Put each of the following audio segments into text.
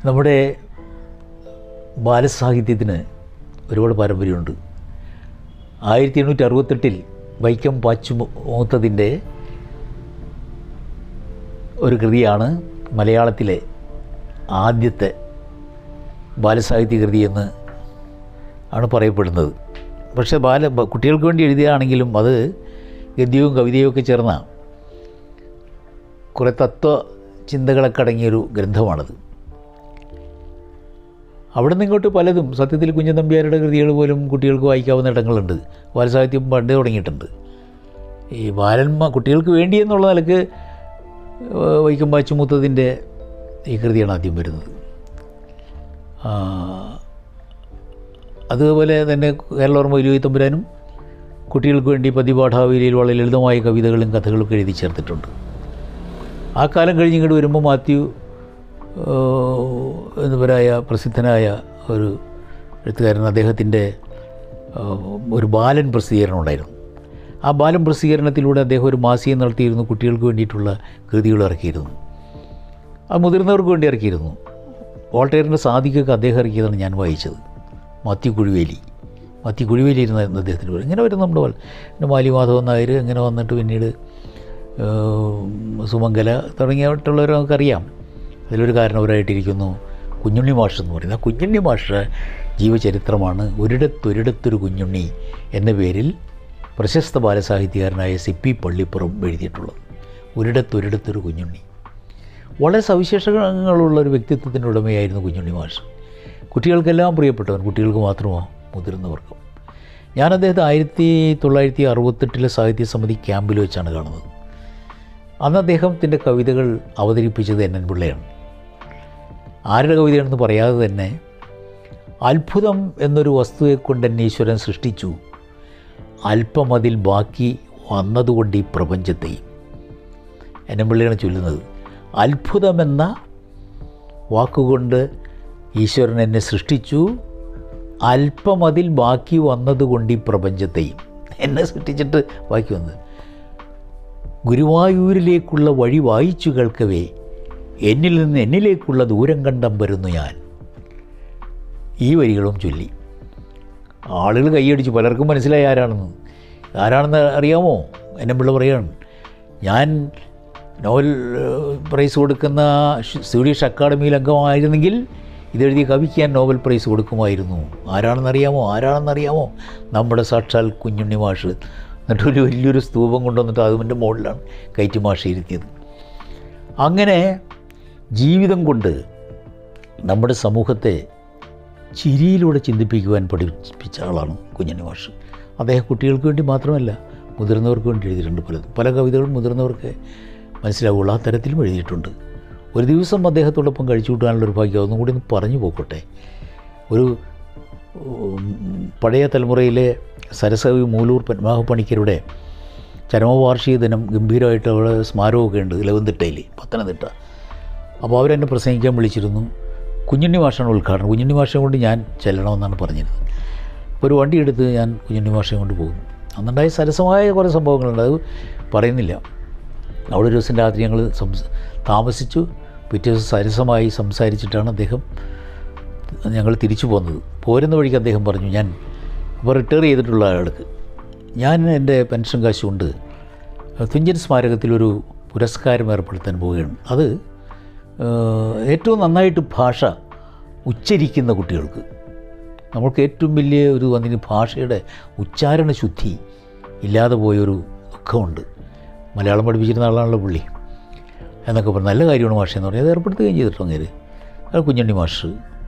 നമ്മുടെ ബാലസാഹിത്യത്തിന് ഒരുപാട് പാരമ്പര്യമുണ്ട് ആയിരത്തി എണ്ണൂറ്റി അറുപത്തെട്ടിൽ വൈക്കം പാച്ചുമൂത്തതിൻ്റെ ഒരു കൃതിയാണ് മലയാളത്തിലെ ആദ്യത്തെ ബാലസാഹിത്യ കൃതി എന്ന് ആണ് പറയപ്പെടുന്നത് പക്ഷേ ബാല ബ- കുട്ടികൾക്ക് വേണ്ടി എഴുതിയതാണെങ്കിലും അത് ഗദ്യവും കവിതയും ഒക്കെ ചേർന്ന കുറേ തത്വ ചിന്തകളൊക്കെ അടങ്ങിയൊരു ഗ്രന്ഥമാണത് അവിടെ നിന്ന് ഇങ്ങോട്ട് പലതും സത്യത്തിൽ കുഞ്ഞനമ്പ്യാരുടെ കൃതികൾ പോലും കുട്ടികൾക്ക് വായിക്കാവുന്ന ഇടങ്ങളുണ്ട് ബാലസാഹിത്യം പണ്ടേ തുടങ്ങിയിട്ടുണ്ട് ഈ ബാലന്മ കുട്ടികൾക്ക് വേണ്ടി എന്നുള്ള നിലക്ക് ഏഹ് വൈക്കം പാച്ചുമുത്തതിൻ്റെ ഈ കൃതിയാണ് ആദ്യം വരുന്നത് ആ, അതുപോലെ തന്നെ കേരളോർമ്മ വലിയ തമ്പുരാനും കുട്ടികൾക്ക് വേണ്ടി പതിപാഠാവലിയിൽ വളരെ ലളിതമായ കവിതകളും കഥകളും ഒക്കെ എഴുതി ചേർത്തിട്ടുണ്ട് ആ കാലം കഴിഞ്ഞ് ഇങ്ങോട്ട് വരുമ്പോൾ മാത്യു ഏഹ്, എന്നിവരായ പ്രസിദ്ധനായ ഒരു എഴുത്തുകാരൻ അദ്ദേഹത്തിൻ്റെ ഏഹ്, ഒരു ബാലൻ പ്രസിദ്ധീകരണം ഉണ്ടായിരുന്നു ആ ബാലൻ പ്രസിദ്ധീകരണത്തിലൂടെ അദ്ദേഹം ഒരു മാസിക നടത്തിയിരുന്നു കുട്ടികൾക്ക് വേണ്ടിയിട്ടുള്ള കൃതികൾ ഇറക്കിയിരുന്നു അത് മുതിർന്നവർക്ക് വേണ്ടി ഇറക്കിയിരുന്നു വോൾട്ടേറിൻ്റെ സാധിക്കൊക്കെ അദ്ദേഹം ഇറക്കിയതാണ് ഞാൻ വായിച്ചത് മാത്യു കുഴിവേലി മാത്യു കുഴിവേലി ഇരുന്ന അദ്ദേഹത്തിന് പേര് ഇങ്ങനെ വരും നമ്മുടെ പോലെ പിന്നെ മാലിമാധവൻ നായർ ഇങ്ങനെ വന്നിട്ട് പിന്നീട് ഏഹ്, സുമംഗല തുടങ്ങിയിട്ടുള്ളവരെ നമുക്കറിയാം അതിലൊരു കാരണവരായിട്ടിരിക്കുന്നു കുഞ്ഞുണ്ണി മാഷ് എന്ന് പറയുന്നത് ആ കുഞ്ഞുണ്ണി മാഷ് ജീവചരിത്രമാണ് ഒരിടത്തൊരിടത്തൊരു കുഞ്ഞുണ്ണി എന്ന പേരിൽ പ്രശസ്ത ബാലസാഹിത്യകാരനായ സി പി പള്ളിപ്പുറം എഴുതിയിട്ടുള്ളത് ഒരിടത്തൊരിടത്തൊരു കുഞ്ഞുണ്ണി വളരെ സവിശേഷങ്ങളുള്ള ഒരു വ്യക്തിത്വത്തിൻ്റെ ഉടമയായിരുന്നു കുഞ്ഞുണ്ണി മാഷ് കുട്ടികൾക്കെല്ലാം പ്രിയപ്പെട്ടവൻ കുട്ടികൾക്ക് മാത്രമോ മുതിർന്നവർക്കും ഞാൻ അദ്ദേഹത്തെ ആയിരത്തി തൊള്ളായിരത്തി അറുപത്തെട്ടിലെ സാഹിത്യ സമിതി ക്യാമ്പിൽ വെച്ചാണ് കാണുന്നത് അന്ന് അദ്ദേഹത്തിൻ്റെ കവിതകൾ അവതരിപ്പിച്ചത് എൻ എൻ പിള്ളയാണ് ആരുടെ കവിതയാണെന്ന് പറയാതെ തന്നെ അത്ഭുതം എന്നൊരു വസ്തുവെ കൊണ്ട് എന്നെ ഈശ്വരൻ സൃഷ്ടിച്ചു അല്പം അതിൽ ബാക്കി വന്നതുകൊണ്ട് ഈ പ്രപഞ്ചത്തെയും എൻ എൻ പിള്ളയാണ് ചൊല്ലുന്നത് അത്ഭുതമെന്ന വാക്കുകൊണ്ട് ഈശ്വരൻ എന്നെ സൃഷ്ടിച്ചു അല്പം അതിൽ ബാക്കി വന്നതുകൊണ്ട് ഈ പ്രപഞ്ചത്തെയും എന്നെ സൃഷ്ടിച്ചിട്ട് ബാക്കി വന്നത് ഗുരുവായൂരിലേക്കുള്ള വഴി വായിച്ചു കേൾക്കവേ എന്നിൽ നിന്ന് എന്നിലേക്കുള്ള ദൂരം കണ്ടം വരുന്നു ഞാൻ ഈ വരികളും ചൊല്ലി ആളുകൾ കൈയടിച്ചു പലർക്കും മനസ്സിലായി ആരാണെന്ന് ആരാണെന്ന് അറിയാമോ എന്നെ പിള്ള പറയാണ് ഞാൻ നോവൽ ഏഹ്, പ്രൈസ് കൊടുക്കുന്ന ഷ്- സ്വീഡിഷ് അക്കാഡമിയിൽ അംഗമായിരുന്നെങ്കിൽ ഇതെഴുതിയ കവിക്ക് ഞാൻ നോബൽ പ്രൈസ് കൊടുക്കുമായിരുന്നു ആരാണെന്നറിയാമോ ആരാണെന്നറിയാമോ നമ്മുടെ സാക്ഷാൽ കുഞ്ഞുണ്ണി മാഷ് എന്നിട്ട് ഒരു വലിയൊരു സ്തൂപം കൊണ്ടുവന്നിട്ട് അതിൻ്റെ മുകളിലാണ് കയറ്റി മാഷ് ഇരുത്തിയത് അങ്ങനെ ജീവിതം കൊണ്ട് നമ്മുടെ സമൂഹത്തെ ചിരിയിലൂടെ ചിന്തിപ്പിക്കുവാൻ പഠിപ്പിച്ച ആളാണ് കുഞ്ഞുണ്ണി മാഷ് അദ്ദേഹം കുട്ടികൾക്ക് വേണ്ടി മാത്രമല്ല മുതിർന്നവർക്ക് വേണ്ടി എഴുതിയിട്ടുണ്ട് പലതും പല കവിതകളും മുതിർന്നവർക്ക് മനസ്സിലാവുള്ളൂ ആ തരത്തിലും എഴുതിയിട്ടുണ്ട് ഒരു ദിവസം അദ്ദേഹത്തോടൊപ്പം കഴിച്ചു കൂട്ടാനുള്ളൊരു ഭാഗ്യം ഒന്നും കൂടി ഒന്ന് പറഞ്ഞു പോക്കോട്ടെ ഒരു ഉം, പഴയ തലമുറയിലെ സരസവി മൂലൂർ പത്മനാഭ പണിക്കരുടെ ചരമവാർഷിക ദിനം ഗംഭീരമായിട്ട് അവിടെ സ്മാരകമൊക്കെ ഉണ്ട് ഇലവന്തിട്ടയിൽ പത്തനംതിട്ട അപ്പോൾ അവരെന്നെ പ്രസംഗിക്കാൻ വിളിച്ചിരുന്നു കുഞ്ഞുണ്ണി മാഷാണ് ഉദ്ഘാടനം കുഞ്ഞുണ്ണി മാഷയെ കൊണ്ട് ഞാൻ ചെല്ലണമെന്നാണ് പറഞ്ഞിരുന്നത് അപ്പോൾ ഒരു വണ്ടി എടുത്ത് ഞാൻ കുഞ്ഞുണ്ണി മാഷയെ കൊണ്ട് പോകുന്നു അന്നുണ്ടായ സരസമായ കുറേ സംഭവങ്ങളുണ്ട് അത് പറയുന്നില്ല അവിടെ ഒരു ദിവസം രാത്രി ഞങ്ങൾ സംസ താമസിച്ചു പിറ്റേ ദിവസം സരസമായി സംസാരിച്ചിട്ടാണ് അദ്ദേഹം ഞങ്ങൾ തിരിച്ചു പോകുന്നത് പോരുന്ന വഴിക്ക് അദ്ദേഹം പറഞ്ഞു ഞാൻ ഇപ്പോൾ റിട്ടയർ ചെയ്തിട്ടുള്ള ആൾക്ക് ഞാൻ എൻ്റെ പെൻഷൻ കാശ് കൊണ്ട് തുഞ്ചൻ സ്മാരകത്തിലൊരു പുരസ്കാരം ഏർപ്പെടുത്താൻ പോവുകയാണ് അത് ഏഹ്, ഏറ്റവും നന്നായിട്ട് ഭാഷ ഉച്ചരിക്കുന്ന കുട്ടികൾക്ക് നമ്മൾക്ക് ഏറ്റവും വലിയ ഒരു അതിന് ഭാഷയുടെ ഉച്ചാരണ ശുദ്ധി ഇല്ലാതെ പോയൊരു ദുഃഖമുണ്ട് മലയാളം പഠിപ്പിച്ചിരുന്ന ആളാണല്ലോ പുള്ളി എന്നൊക്കെ പറഞ്ഞു നല്ല കാര്യമാണ് മാഷ എന്ന് പറഞ്ഞാൽ അത് ഏർപ്പെടുത്തുകയും ചെയ്തിട്ടോ അങ്ങേര് അത് കുഞ്ഞണ്ണി മാഷ്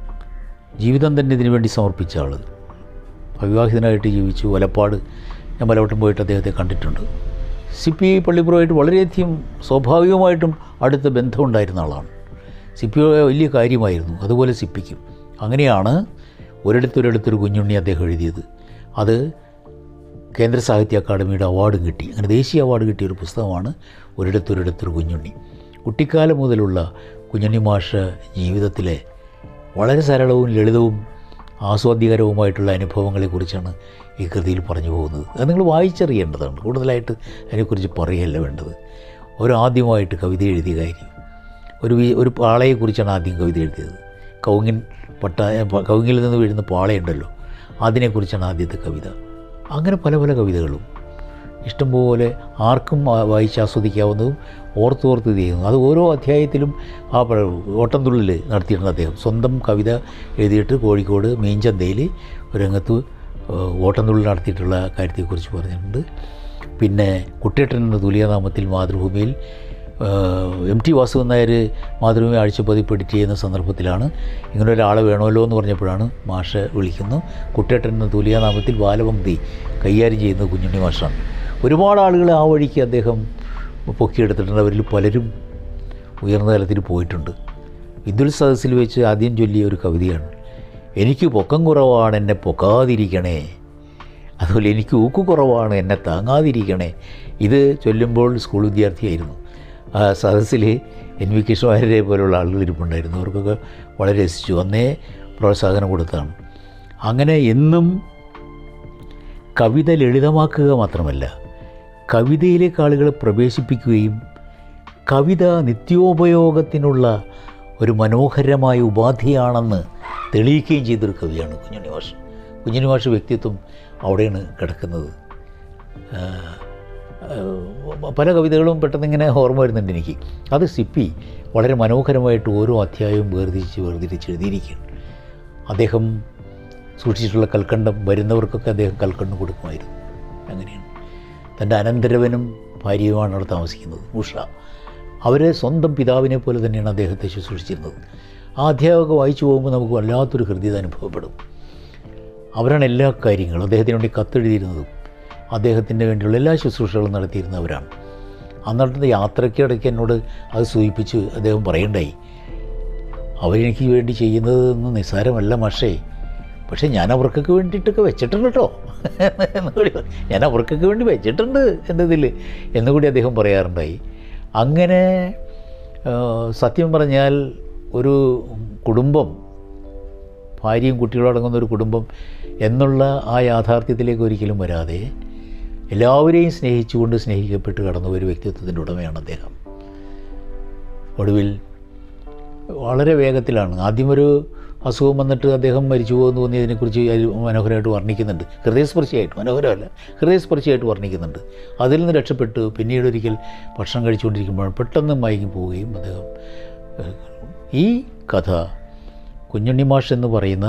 ജീവിതം തന്നെ ഇതിനു വേണ്ടി സമർപ്പിച്ച ആൾ അവിവാഹിതനായിട്ട് ജീവിച്ചു വലപ്പാട് ഞാൻ പലവട്ടം പോയിട്ട് അദ്ദേഹത്തെ കണ്ടിട്ടുണ്ട് സി പി പള്ളിപ്പുറമായിട്ട് വളരെയധികം സ്വാഭാവികമായിട്ടും അടുത്ത ബന്ധമുണ്ടായിരുന്ന ആളാണ് സി പി വലിയ കാര്യമായിരുന്നു അതുപോലെ സിപ്പിക്കും അങ്ങനെയാണ് ഒരിടത്തൊരിടത്തൊരു കുഞ്ഞുണ്ണി അദ്ദേഹം എഴുതിയത് അത് കേന്ദ്ര സാഹിത്യ അക്കാദമിയുടെ അവാർഡും കിട്ടി അങ്ങനെ ദേശീയ അവാർഡ് കിട്ടിയ ഒരു പുസ്തകമാണ് ഒരിടത്തൊരിടത്തൊരു കുഞ്ഞുണ്ണി കുട്ടിക്കാലം മുതലുള്ള കുഞ്ഞുണ്ണി മാഷ് ജീവിതത്തിലെ വളരെ സരളവും ലളിതവും ആസ്വാദ്യകരവുമായിട്ടുള്ള അനുഭവങ്ങളെക്കുറിച്ചാണ് ഈ കൃതിയിൽ പറഞ്ഞു പോകുന്നത് അത് നിങ്ങൾ വായിച്ചറിയേണ്ടതാണ് കൂടുതലായിട്ട് അതിനെക്കുറിച്ച് പറയുകയല്ല വേണ്ടത് ഒരു ആദ്യമായിട്ട് കവിത എഴുതിയ കാര്യം ഒരു വി- ഒരു പാളയെക്കുറിച്ചാണ് ആദ്യം കവിത എഴുതിയത് കൗങ്ങിൻ പട്ട കൗങ്ങിൽ നിന്ന് വീഴുന്ന പാളയുണ്ടല്ലോ അതിനെക്കുറിച്ചാണ് ആദ്യത്തെ കവിത അങ്ങനെ പല പല കവിതകളും ഇഷ്ടംപോലെ ആർക്കും ആ- വായിച്ച് ആസ്വദിക്കാവുന്നതും ഓർത്തോർത്ത് ഇത് ചെയ്യുന്നു അത് ഓരോ അധ്യായത്തിലും ആ പ- ഓട്ടംതുള്ളിൽ നടത്തിയിട്ടുണ്ട് അദ്ദേഹം സ്വന്തം കവിത എഴുതിയിട്ട് കോഴിക്കോട് മീൻചന്തയിൽ ഒരു രംഗത്ത് ഏഹ്, ഓട്ടംതുള്ളൽ നടത്തിയിട്ടുള്ള കാര്യത്തെക്കുറിച്ച് പറഞ്ഞിട്ടുണ്ട് പിന്നെ കുട്ടിയേട്ടൻ എന്ന തുല്യനാമത്തിൽ മാതൃഭൂമിയിൽ ഏഹ്, എം ടി വാസുദേവൻ നായർ മാതൃഭൂമി ആഴ്ചപ്പതിപ്പ് എഡിറ്റ് ചെയ്യുന്ന സന്ദർഭത്തിലാണ് ഇങ്ങനെ ഒരാളെ വേണമല്ലോ എന്ന് പറഞ്ഞപ്പോഴാണ് മാഷ് വിളിക്കുന്നു കുട്ടിയേട്ടൻ എന്ന തുല്യനാമത്തിൽ ബാലപംക്തി കൈകാര്യം ചെയ്യുന്നത് കുഞ്ഞുണ്ണി മാഷാണ് ഒരുപാട് ആളുകൾ ആ വഴിക്ക് അദ്ദേഹം പൊക്കിയെടുത്തിട്ടുണ്ട് അവരിൽ പലരും ഉയർന്ന തലത്തിൽ പോയിട്ടുണ്ട് വിദ്യുൽ സദസ്സിൽ വെച്ച് ആദ്യം ചൊല്ലിയ ഒരു കവിതയാണ് എനിക്ക് പൊക്കം കുറവാണ് എന്നെ പൊക്കാതിരിക്കണേ അതുപോലെ എനിക്ക് ഊക്ക് കുറവാണ് എന്നെ താങ്ങാതിരിക്കണേ ഇത് ചൊല്ലുമ്പോൾ സ്കൂൾ വിദ്യാർത്ഥിയായിരുന്നു ആ സദസ്സിൽ എൻ വി കൃഷ്ണവാര്യരെ പോലുള്ള ആളുകൾ ഇരിപ്പുണ്ടായിരുന്നു അവർക്കൊക്കെ വളരെ രസിച്ചു അന്നേ പ്രോത്സാഹനം കൊടുത്താണ് അങ്ങനെ എന്നും കവിത ലളിതമാക്കുക മാത്രമല്ല കവിതയിലേക്ക് ആളുകളെ പ്രവേശിപ്പിക്കുകയും കവിത നിത്യോപയോഗത്തിനുള്ള ഒരു മനോഹരമായ ഉപാധിയാണെന്ന് തെളിയിക്കുകയും ചെയ്തൊരു കവിയാണ് കുഞ്ഞുണ്ണി മാഷ് കുഞ്ഞുണ്ണി മാഷ് വ്യക്തിത്വം അവിടെയാണ് കിടക്കുന്നത് ആ, ആ, പല കവിതകളും പെട്ടെന്ന് ഇങ്ങനെ ഓർമ്മ വരുന്നുണ്ട് എനിക്ക് അത് സിപ്പി വളരെ മനോഹരമായിട്ട് ഓരോ അധ്യായവും വേർതിരിച്ച് വേർതിരിച്ച് എഴുതിയിരിക്കുകയാണ് അദ്ദേഹം സൂക്ഷിച്ചിട്ടുള്ള കൽക്കണ്ടം വരുന്നവർക്കൊക്കെ അദ്ദേഹം കൽക്കണ്ടം കൊടുക്കുമായിരുന്നു അങ്ങനെയാണ് തൻ്റെ അനന്തരവനും ഭാര്യയുമാണ് അവിടെ താമസിക്കുന്നത് ഉഷ അവരെ സ്വന്തം പിതാവിനെ പോലെ തന്നെയാണ് അദ്ദേഹത്തെ ശുശ്രൂഷിച്ചിരുന്നത് ആ അധ്യായമൊക്കെ വായിച്ചു പോകുമ്പോൾ നമുക്ക് വല്ലാത്തൊരു ഹൃദ്യത അനുഭവപ്പെടും അവരാണ് എല്ലാ കാര്യങ്ങളും അദ്ദേഹത്തിന് വേണ്ടി കത്തെഴുതിയിരുന്നതും അദ്ദേഹത്തിൻ്റെ വേണ്ടിയുള്ള എല്ലാ ശുശ്രൂഷകളും നടത്തിയിരുന്നവരാണ് അന്നത്തെ യാത്രയ്ക്കിടയ്ക്ക് എന്നോട് അത് സൂചിപ്പിച്ച് അദ്ദേഹം പറയണ്ടായി അവരെനിക്ക് വേണ്ടി ചെയ്യുന്നതെന്ന് നിസ്സാരമല്ല മഷേ പക്ഷേ ഞാൻ അവർക്കൊക്കെ വേണ്ടിയിട്ടൊക്കെ വെച്ചിട്ടുണ്ട് കേട്ടോ എന്നുകൂടി പറ- ഞാൻ അവർക്കൊക്കെ വേണ്ടി വെച്ചിട്ടുണ്ട് എൻ്റെ ഇതിൽ എന്നുകൂടി അദ്ദേഹം പറയാറുണ്ടായി അങ്ങനെ ആ, സത്യം പറഞ്ഞാൽ ഒരു കുടുംബം ഭാര്യയും കുട്ടികളും അടങ്ങുന്ന ഒരു കുടുംബം എന്നുള്ള ആ യാഥാർത്ഥ്യത്തിലേക്ക് ഒരിക്കലും വരാതെ എല്ലാവരെയും സ്നേഹിച്ചുകൊണ്ട് സ്നേഹിക്കപ്പെട്ട് കടന്ന ഒരു വ്യക്തിത്വത്തിൻ്റെ ഉടമയാണ് അദ്ദേഹം ഒടുവിൽ വളരെ വേഗത്തിലാണ് ആദ്യം ഒരു അസുഖം വന്നിട്ട് അദ്ദേഹം മരിച്ചു പോകുമെന്ന് തോന്നിയതിനെക്കുറിച്ച് അതിൽ മനോഹരമായിട്ട് വർണ്ണിക്കുന്നുണ്ട് ഹൃദയസ്പർശിയായിട്ട് മനോഹരമല്ല ഹൃദയസ്പർശിയായിട്ട് വർണ്ണിക്കുന്നുണ്ട് അതിൽ നിന്ന് രക്ഷപ്പെട്ട് പിന്നീട് ഒരിക്കൽ ഭക്ഷണം കഴിച്ചുകൊണ്ടിരിക്കുമ്പോൾ പെട്ടെന്ന് മയങ്ങി പോവുകയും അദ്ദേഹം ഏഹ്, ഈ കഥ കുഞ്ഞുണ്ണി മാഷ് എന്ന് പറയുന്ന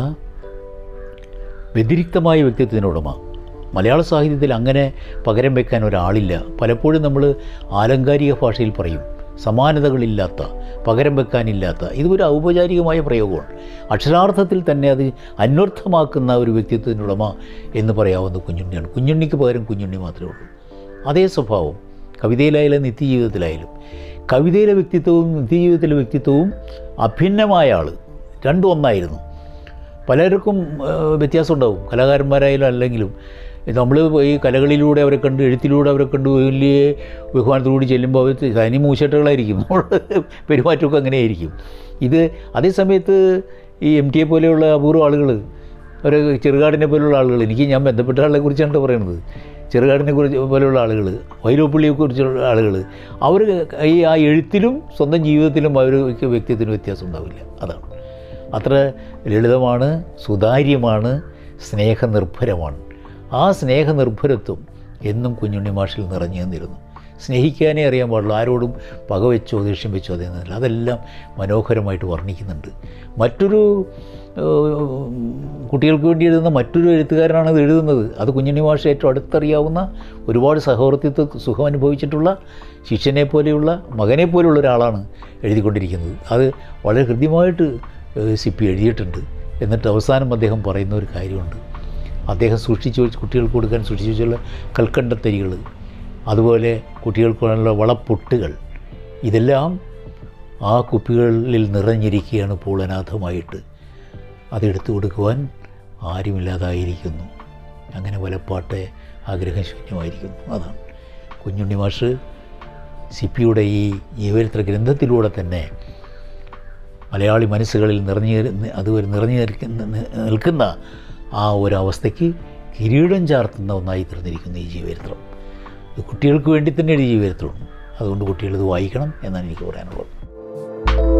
വ്യതിരിക്തമായ വ്യക്തിത്വത്തിനുടമ മലയാള സാഹിത്യത്തിൽ അങ്ങനെ പകരം വെക്കാൻ ഒരാളില്ല പലപ്പോഴും നമ്മൾ ആലങ്കാരിക ഭാഷയിൽ പറയും സമാനതകളില്ലാത്ത പകരം വെക്കാനില്ലാത്ത ഇത് ഒരു ഔപചാരികമായ പ്രയോഗമാണ് അക്ഷരാർത്ഥത്തിൽ തന്നെ അത് അന്വർത്ഥമാക്കുന്ന ഒരു വ്യക്തിത്വത്തിനുടമ എന്ന് പറയാവുന്ന കുഞ്ഞുണ്ണിയാണ് കുഞ്ഞുണ്ണിക്ക് പകരം കുഞ്ഞുണ്ണി മാത്രമേ ഉള്ളൂ അതേ സ്വഭാവം കവിതയിലായാലും നിത്യജീവിതത്തിലായാലും കവിതയിലെ വ്യക്തിത്വവും നിത്യജീവിതത്തിലെ വ്യക്തിത്വവും അഭിന്നമായ ആൾ രണ്ടും ഒന്നായിരുന്നു പലർക്കും ആ, വ്യത്യാസം ഉണ്ടാവും കലാകാരന്മാരായാലും അല്ലെങ്കിലും നമ്മൾ ഈ കലകളിലൂടെ അവരെ കണ്ട് എഴുത്തിലൂടെ അവരെ കണ്ട് വലിയ ബഹുമാനത്തോടുകൂടി ചെല്ലുമ്പോൾ അവർ തനി മൂശട്ടുകളായിരിക്കും നമ്മൾ പെരുമാറ്റമൊക്കെ അങ്ങനെയായിരിക്കും ഇത് അതേ സമയത്ത് ഈ എം ടിയെ പോലെയുള്ള അപൂർവ ആളുകൾ ഒരു ചെറുകാടിനെ പോലെയുള്ള ആളുകൾ എനിക്ക് ഞാൻ ബന്ധപ്പെട്ട ആളെ കുറിച്ചാണ് പറയുന്നത് ചെറുകാടിനെ കുറിച്ച് പോലെയുള്ള ആളുകൾ വൈലോപ്പള്ളിയെ കുറിച്ചുള്ള ആളുകൾ അവർ ഈ ആ എഴുത്തിലും സ്വന്തം ജീവിതത്തിലും അവർക്ക് വ്യക്തിത്വത്തിന് വ്യത്യാസം ഉണ്ടാവില്ല അതാണ് അത്ര ലളിതമാണ് സുതാര്യമാണ് സ്നേഹനിർഭരമാണ് ആ സ്നേഹനിർഭരത്വം എന്നും കുഞ്ഞുണ്ണി മാഷിൽ നിറഞ്ഞു നിന്നിരുന്നു സ്നേഹിക്കാനേ അറിയാൻ പാടുള്ളൂ ആരോടും പകവെച്ചോ ദേഷ്യം വെച്ചോ അതെന്നല്ല അതെല്ലാം മനോഹരമായിട്ട് വർണ്ണിക്കുന്നുണ്ട് മറ്റൊരു ഏഹ്, കുട്ടികൾക്ക് വേണ്ടി എഴുതുന്ന മറ്റൊരു എഴുത്തുകാരനാണ് ഇത് എഴുതുന്നത് അത് കുഞ്ഞുണ്ണി മാഷ് ഏറ്റവും അടുത്തറിയാവുന്ന ഒരുപാട് സഹവർത്തിത്വ സുഖം അനുഭവിച്ചിട്ടുള്ള ശിഷ്യനെ പോലെയുള്ള മകനെ പോലെയുള്ള ഒരാളാണ് എഴുതിക്കൊണ്ടിരിക്കുന്നത് അത് വളരെ ഹൃദ്യമായിട്ട് ഏഹ്, സിപ്പി എഴുതിയിട്ടുണ്ട് എന്നിട്ട് അവസാനം അദ്ദേഹം പറയുന്ന ഒരു കാര്യമുണ്ട് അദ്ദേഹം സൂക്ഷിച്ചു വെച്ച് കുട്ടികൾക്ക് കൊടുക്കാൻ സൂക്ഷിച്ചു വെച്ചുള്ള കൽക്കണ്ടത്തരികൾ അതുപോലെ കുട്ടികൾക്കുള്ള വളപ്പൊട്ടുകൾ ഇതെല്ലാം ആ കുപ്പികളിൽ നിറഞ്ഞിരിക്കുകയാണ് ഇപ്പോൾ അനാഥമായിട്ട് അതെടുത്തു കൊടുക്കുവാൻ ആരുമില്ലാതായിരിക്കുന്നു അങ്ങനെ വലപ്പാട്ടെ ആഗ്രഹം ശൂന്യമായിരിക്കുന്നു അതാണ് കുഞ്ഞുണ്ണി മാഷ് സിപ്പിയുടെ ഈ ജീവചരിത്ര ഗ്രന്ഥത്തിലൂടെ തന്നെ മലയാളി മനസ്സുകളിൽ നിറഞ്ഞു അതുവരെ നിറഞ്ഞു നിൽക്കുന്ന നിൽക്കുന്ന ആ ഒരവസ്ഥയ്ക്ക് കിരീടം ചാർത്തുന്ന ഒന്നായി തീർന്നിരിക്കുന്നു ഈ ജീവചരിത്രം ഇത് കുട്ടികൾക്ക് വേണ്ടി തന്നെ ഒരു ജീവചരിത്രമാണ് അതുകൊണ്ട് കുട്ടികൾ ഇത് വായിക്കണം എന്നാണ് എനിക്ക് പറയാനുള്ളത്